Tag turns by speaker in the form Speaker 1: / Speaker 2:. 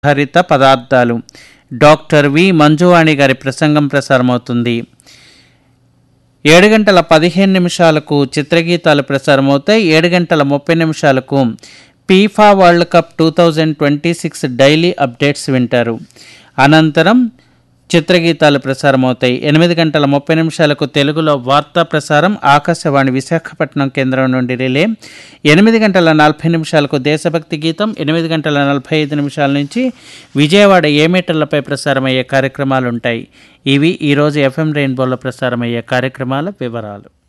Speaker 1: హరిత పదార్థాలు doctor V Manjuvani గారి ప్రసంగం ప్రసారమవుతుంది ఏడు గంటల పదిహేను నిమిషాలకు చిత్రగీతాలు ప్రసారమవుతాయి ఏడు గంటల ముప్పై నిమిషాలకు FIFA world cup two thousand twenty six daily updates వింటారు అనంతరం చిత్రగీతాలు ప్రసారమవుతాయి ఎనిమిది గంటల ముప్పై నిమిషాలకు తెలుగులో వార్తా ప్రసారం ఆకాశవాణి విశాఖపట్నం కేంద్రం నుండి రిలే ఎనిమిది గంటల నలభై నిమిషాలకు దేశభక్తి గీతం ఎనిమిది గంటల నలభై ఐదు నిమిషాల నుంచి విజయవాడ ఏ మీటర్లపై ప్రసారమయ్యే కార్యక్రమాలు ఉంటాయి ఇవి ఈరోజు ఎఫ్ఎం రెయిన్బోలో ప్రసారమయ్యే కార్యక్రమాల వివరాలు